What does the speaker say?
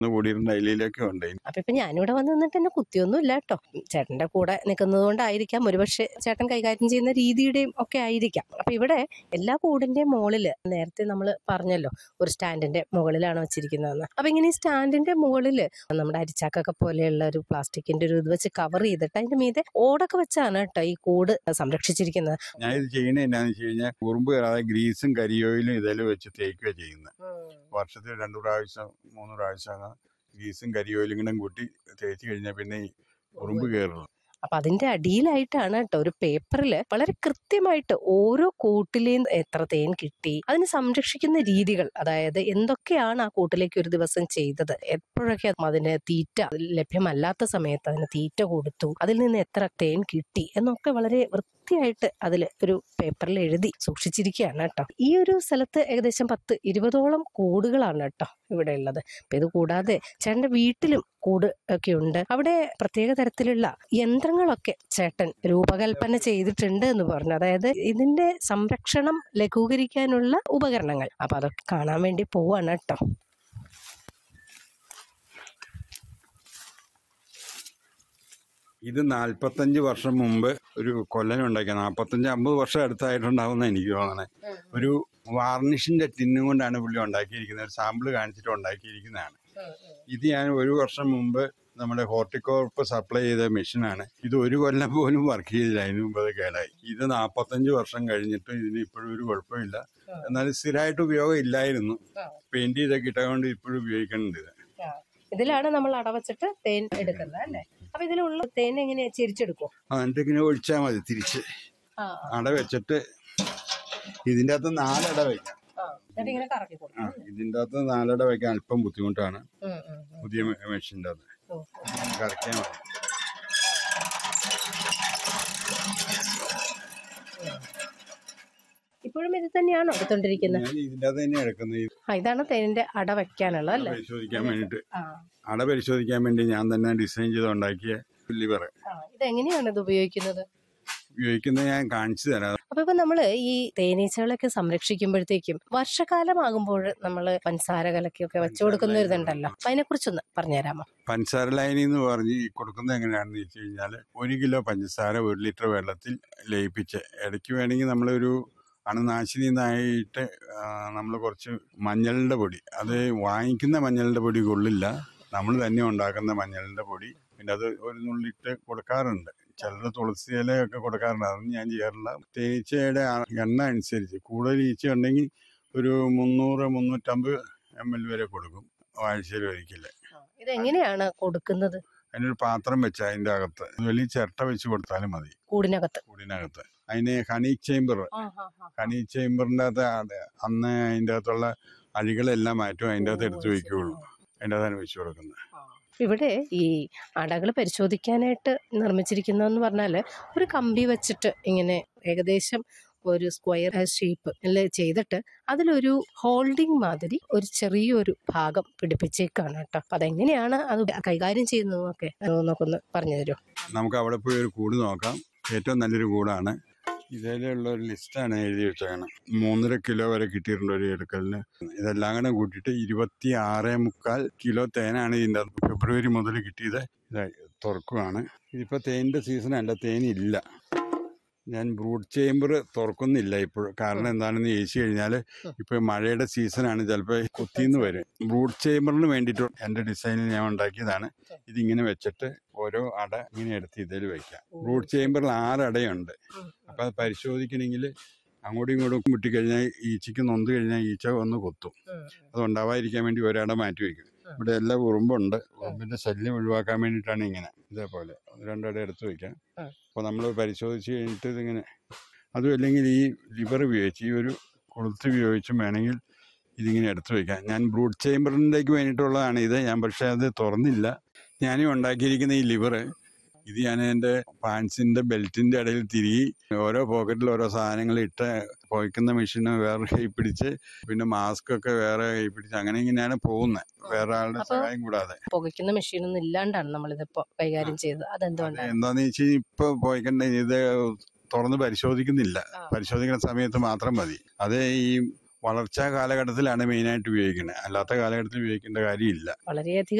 കൂടിയിരുന്ന ഡൽഹിയിലൊക്കെ ഉണ്ട് അപ്പൊ ഇപ്പൊ ഞാനിവിടെ വന്ന് നിന്നിട്ട് എന്നെ കുത്തിയൊന്നും ഇല്ല കേട്ടോ ചേട്ടന്റെ കൂടെ നിൽക്കുന്നത് കൊണ്ടായിരിക്കാം ഒരുപക്ഷെ ചേട്ടൻ കൈകാര്യം ചെയ്യുന്ന രീതിയുടെയും ഒക്കെ ആയിരിക്കാം അപ്പൊ ഇവിടെ എല്ലാ കൂടിന്റെയും മുകളില് നേരത്തെ നമ്മൾ പറഞ്ഞല്ലോ ഒരു സ്റ്റാൻഡിന്റെ മുകളിലാണ് വെച്ചിരിക്കുന്നതെന്ന് അപ്പൊ ഇങ്ങനെ ഈ സ്റ്റാൻഡിന്റെ മുകളില് നമ്മുടെ അരിച്ചാക്കൊക്കെ പോലെയുള്ള ഒരു പ്ലാസ്റ്റിക്കിന്റെ ഒരു ഇത് വെച്ച് കവർ ചെയ്തിട്ട് അതിന്റെ മീതെ ഓടൊക്കെ വെച്ചാണ് കേട്ടോ ഈ കൂട് സംരക്ഷിച്ചിരിക്കുന്നത് ഞാൻ ഇത് ചെയ്യണത് എന്നാന്ന് വെച്ച് കഴിഞ്ഞാൽ ഉറുമ്പ് കയറാതെ ഗ്രീസും കരിയോയിലും ഇതെല്ലാം വെച്ച് തേക്കുക ചെയ്യുന്നത് വർഷത്തിൽ രണ്ടു പ്രാവശ്യം മൂന്ന് പ്രാവശ്യം ഗ്രീസും കരിയോയിലും കൂടെ കൂട്ടി തേച്ച് കഴിഞ്ഞാൽ പിന്നെ ഈ ഉറുമ്പ് കയറുള്ളൂ അപ്പൊ അതിന്റെ അടിയിലായിട്ടാണ് കേട്ടോ ഒരു പേപ്പറിൽ വളരെ കൃത്യമായിട്ട് ഓരോ കൂട്ടിലെയും എത്ര തേൻ കിട്ടി അതിനെ സംരക്ഷിക്കുന്ന രീതികൾ അതായത് എന്തൊക്കെയാണ് ആ കൂട്ടിലേക്ക് ഒരു ദിവസം ചെയ്തത് എപ്പോഴൊക്കെ അതിന് തീറ്റ ലഭ്യമല്ലാത്ത സമയത്ത് അതിന് തീറ്റ കൊടുത്തു അതിൽ നിന്ന് എത്ര തേൻ കിട്ടി എന്നൊക്കെ വളരെ വൃത്തിയായിട്ട് അതിൽ ഒരു പേപ്പറിൽ എഴുതി സൂക്ഷിച്ചിരിക്കുകയാണ് കേട്ടോ ഈ ഒരു സ്ഥലത്ത് ഏകദേശം പത്ത് ഇരുപതോളം കൂടുകളാണ് കേട്ടോ ഇവിടെ ഉള്ളത് അപ്പൊ ഇത് കൂടാതെ ചേട്ടന്റെ വീട്ടിലും കൂട് ഒക്കെ ഉണ്ട് അവിടെ പ്രത്യേക തരത്തിലുള്ള യന്ത്രങ്ങളൊക്കെ ചേട്ടൻ രൂപകൽപ്പന ചെയ്തിട്ടുണ്ട് എന്ന് പറഞ്ഞു അതായത് ഇതിന്റെ സംരക്ഷണം ലഘൂകരിക്കാനുള്ള ഉപകരണങ്ങൾ അപ്പൊ അതൊക്കെ കാണാൻ വേണ്ടി പോവാണ് കേട്ടോ ഇത് നാൽപ്പത്തഞ്ച് വർഷം മുമ്പ് ഒരു കൊല്ലം ഉണ്ടാക്കിയ നാൽപ്പത്തഞ്ച് അമ്പത് വർഷം അടുത്തായിട്ടുണ്ടാവുന്ന എനിക്ക് തോന്നണേ ഒരു വാർണിഷിന്റെ ടിന്നും കൊണ്ടാണ് പുള്ളി ഉണ്ടാക്കിയിരിക്കുന്നത് ഒരു സാമ്പിൾ കാണിച്ചിട്ട് ഉണ്ടാക്കിയിരിക്കുന്നതാണ് ഇത് ഞാൻ ഒരു വർഷം മുമ്പ് നമ്മുടെ ഹോർട്ടിക്കോർപ്പ് സപ്ലൈ ചെയ്ത മെഷീനാണ് ഇത് ഒരു കൊല്ലം പോലും വർക്ക് ചെയ്തില്ല അതിന് മുമ്പ് അത് കേടായി ഇത് നാൽപ്പത്തഞ്ച് വർഷം കഴിഞ്ഞിട്ട് ഇതിന് ഇപ്പോഴും ഒരു കുഴപ്പമില്ല എന്നാലും സ്ഥിരമായിട്ട് ഉപയോഗം ഇല്ലായിരുന്നു പെയിന്റ് ചെയ്തൊക്കെ ഇട്ടുകൊണ്ട് ഇപ്പോഴും ഉപയോഗിക്കുന്നുണ്ട് ഇത് ഇതിലാണ് നമ്മൾ അടവച്ചിട്ട് തേൻ എടുക്കുന്നത് അല്ലേ അപ്പൊ ഇതിലുള്ള തേൻ എങ്ങനെയാ ചിരിച്ചെടുക്കോ എന്നിട്ട് ഇങ്ങനെ ഒഴിച്ചാൽ മതി തിരിച്ച് അട വെച്ചിട്ട് ഇതിൻ്റെ അകത്ത് നാലട വയ്ക്കാം എന്നിട്ട് ഇങ്ങനെ കറക്കി ആ ഇതിൻ്റെ അകത്ത് നാലട വയ്ക്കാൻ അല്പം ബുദ്ധിമുട്ടാണ് പുതിയ മെഷീൻ്റെ അകത്ത് കറക്കിയാൽ മതി ഇപ്പോഴും ഇത് തന്നെയാണോ എടുത്തോണ്ടിരിക്കുന്നത് ഞാൻ ഇതിൻ്റെ അകത്ത് തന്നെ എടുക്കുന്നത് ഈ ആ ഇതാണ് തേനിന്റെ അട വെക്കാനുള്ളത് അല്ലേ പരിശോധിക്കാൻ വേണ്ടിയിട്ട് ആ അട പരിശോധിക്കാൻ വേണ്ടി ഞാൻ തന്നെ ഡിസൈൻ ചെയ്ത് ഉണ്ടാക്കിയ ലിവർ ആ, ഇതെങ്ങനെയാണ് ഇത് ഉപയോഗിക്കുന്നത് ഉപയോഗിക്കുന്നത് ഞാൻ കാണിച്ചു തരാം അപ്പൊ ഇപ്പൊ നമ്മള് ഈ തേനീച്ചകളൊക്കെ സംരക്ഷിക്കുമ്പോഴത്തേക്കും വർഷകാലമാകുമ്പോൾ നമ്മൾ പഞ്ചസാര കലക്കിയൊക്കെ വെച്ചു കൊടുക്കുന്ന ഒരു ഇതുണ്ടല്ലോ അപ്പൊ അതിനെ കുറിച്ചൊന്ന് പറഞ്ഞുതരാമോ പഞ്ചസാര ലൈനി എന്ന് പറഞ്ഞ് ഈ കൊടുക്കുന്നത് എങ്ങനെയാണെന്ന് വെച്ച് കഴിഞ്ഞാൽ ഒരു കിലോ പഞ്ചസാര ഒരു ലിറ്റർ വെള്ളത്തിൽ ലയിപ്പിച്ച് ഇടയ്ക്ക് വേണമെങ്കിൽ നമ്മളൊരു അണുനാശിനി എന്നായിട്ട് നമ്മൾ കുറച്ച് മഞ്ഞളിൻ്റെ പൊടി അത് വാങ്ങിക്കുന്ന മഞ്ഞളിൻ്റെ പൊടി കൊള്ളില്ല നമ്മൾ തന്നെ ഉണ്ടാക്കുന്ന മഞ്ഞളിൻ്റെ പൊടി പിന്നെ അത് ഒരു നുള്ളിട്ട് കൊടുക്കാറുണ്ട് ചിലർ തുളസി ഇലയൊക്കെ കൊടുക്കാറുണ്ട് അതൊന്നും ഞാൻ ചെയ്യാറില്ല തേനീച്ചയുടെ ആ എണ്ണ അനുസരിച്ച് കൂടുതൽ ഈച്ച ഉണ്ടെങ്കിൽ ഒരു മുന്നൂറ് മുന്നൂറ്റമ്പത് എം എൽ വരെ കൊടുക്കും ആഴ്ചയിൽ ഒരിക്കൽ ഇതെങ്ങനെയാണ് കൊടുക്കുന്നത് അതിനൊരു പാത്രം വെച്ച് അതിൻ്റെ അകത്ത് വലിയ ചിരട്ട വെച്ച് കൊടുത്താലും മതി കൂടിനകത്ത് കൂടിനകത്ത് അതിന് ഹണി ചേംബർ ഹണി ചേംബറിൻ്റെ അകത്ത് അത് അന്ന് അതിൻ്റെ അകത്തുള്ള അഴികളെല്ലാം മാറ്റും അതിൻ്റെ അകത്ത് എടുത്തു വയ്ക്കുകയുള്ളൂ അതിൻ്റെ അകത്താണ് വെച്ച് കൊടുക്കുന്നത് ഇവിടെ ഈ അടകൾ പരിശോധിക്കാനായിട്ട് നിർമ്മിച്ചിരിക്കുന്നതെന്ന് പറഞ്ഞാൽ ഒരു കമ്പി വെച്ചിട്ട് ഇങ്ങനെ ഏകദേശം ഒരു സ്ക്വയർ ഷേപ്പ് അല്ലെ ചെയ്തിട്ട് അതിലൊരു ഹോൾഡിംഗ് മാതിരി ഒരു ചെറിയൊരു ഭാഗം പിടിപ്പിച്ചേക്കാണ് കേട്ടോ അപ്പൊ അതെങ്ങനെയാണ് അത് കൈകാര്യം ചെയ്യുന്നതെന്നൊക്കെ നമുക്കൊന്ന് പറഞ്ഞു തരുമോ നമുക്ക് അവിടെ പോയി ഒരു കൂട് നോക്കാം ഏറ്റവും നല്ലൊരു കൂടാണ് ഇതിലുള്ള ഒരു ലിസ്റ്റാണ് എഴുതി വെച്ചേക്കണം മൂന്നര കിലോ വരെ കിട്ടിയിട്ടുണ്ട് ഒരു എടുക്കലിന് ഇതെല്ലാം കൂടെ കൂട്ടിയിട്ട് ഇരുപത്തി ആറ് മുക്കാൽ കിലോ തേനാണ് ഇതിൻ്റെ അകത്ത് ഫെബ്രുവരി മുതൽ കിട്ടിയത് ഇത് തുറക്കുവാണ് ഇതിപ്പോൾ തേനിൻ്റെ സീസണല്ല തേനില്ല ഞാൻ ബ്രൂഡ് ചേമ്പർ തുറക്കുന്നില്ല ഇപ്പോൾ കാരണം എന്താണെന്ന് ചോദിച്ചു കഴിഞ്ഞാൽ ഇപ്പോൾ മഴയുടെ സീസണാണ് ചിലപ്പോൾ കുത്തിന്ന് വരും ബ്രൂഡ് ചേമ്പറിന് വേണ്ടിയിട്ട് എൻ്റെ ഡിസൈനിൽ ഞാൻ ഉണ്ടാക്കിയതാണ് ഇതിങ്ങനെ വെച്ചിട്ട് ഓരോ അട ഇങ്ങനെ എടുത്ത് ഇതിൽ വയ്ക്കാം ബ്രൂഡ് ചേമ്പറിൽ ആറ് അടയുണ്ട് അപ്പോൾ അത് പരിശോധിക്കണമെങ്കിൽ അങ്ങോട്ടും ഇങ്ങോട്ടും മുട്ടിക്കഴിഞ്ഞാൽ ഈച്ചയ്ക്ക് നൊന്ത് കഴിഞ്ഞാൽ ഈച്ച ഒന്ന് കൊത്തും അത് ഉണ്ടാവാതിരിക്കാൻ വേണ്ടി ഒരട മാറ്റി വയ്ക്കും ഇവിടെ എല്ലാ ഉറുമ്പുണ്ട് ഉറുമ്പിന്റെ ശല്യം ഒഴിവാക്കാൻ വേണ്ടിയിട്ടാണ് ഇങ്ങനെ ഇതേപോലെ ഒന്ന് രണ്ടട എടുത്ത് വയ്ക്കാം അപ്പോൾ നമ്മൾ പരിശോധിച്ച് കഴിഞ്ഞിട്ട് ഇതിങ്ങനെ അതും അല്ലെങ്കിൽ ഈ ലിവർ ഉപയോഗിച്ച് ഈ ഒരു കൊളുത്ത് ഉപയോഗിച്ചും വേണമെങ്കിൽ ഇതിങ്ങനെ എടുത്തു വയ്ക്കാം ഞാൻ ബ്രൂഡ് ചേമ്പറിലേക്ക് വേണ്ടിയിട്ടുള്ളതാണ് ഇത് ഞാൻ പക്ഷേ അത് തുറന്നില്ല ഞാനും ഉണ്ടാക്കിയിരിക്കുന്ന ഈ ലിവർ ഇത് ഞാൻ എൻ്റെ പാൻസിൻ്റെ ബെൽറ്റിൻ്റെ ഇടയിൽ തിരികെ ഓരോ പോക്കറ്റിൽ ഓരോ സാധനങ്ങൾ ഇട്ട് പുകയ്ക്കുന്ന മെഷീന് വേറെ കൈ പിടിച്ച് പിന്നെ മാസ്ക് ഒക്കെ വേറെ കൈ പിടിച്ച് അങ്ങനെ ഇങ്ങനെയാണ് പോകുന്നത് വേറെ ആളുടെ സഹായം കൂടാതെ പുകയ്ക്കുന്ന മെഷീനൊന്നും ഇല്ലാണ്ടാണ് നമ്മളിതിപ്പോ കൈകാര്യം ചെയ്തത് അതെന്തുകൊണ്ടാണ് എന്താന്ന് വെച്ച് കഴിഞ്ഞാൽ ഇപ്പൊ പോയിക്കണ്ട ഇത് തുറന്ന് പരിശോധിക്കുന്നില്ല പരിശോധിക്കുന്ന സമയത്ത് മാത്രം മതി അതേ ഈ വളർച്ചാ കാലഘട്ടത്തിലാണ് മെയിനായിട്ട് ഉപയോഗിക്കുന്നത് അല്ലാത്ത കാലഘട്ടത്തിൽ ഉപയോഗിക്കേണ്ട കാര്യമില്ല വളരെയധികം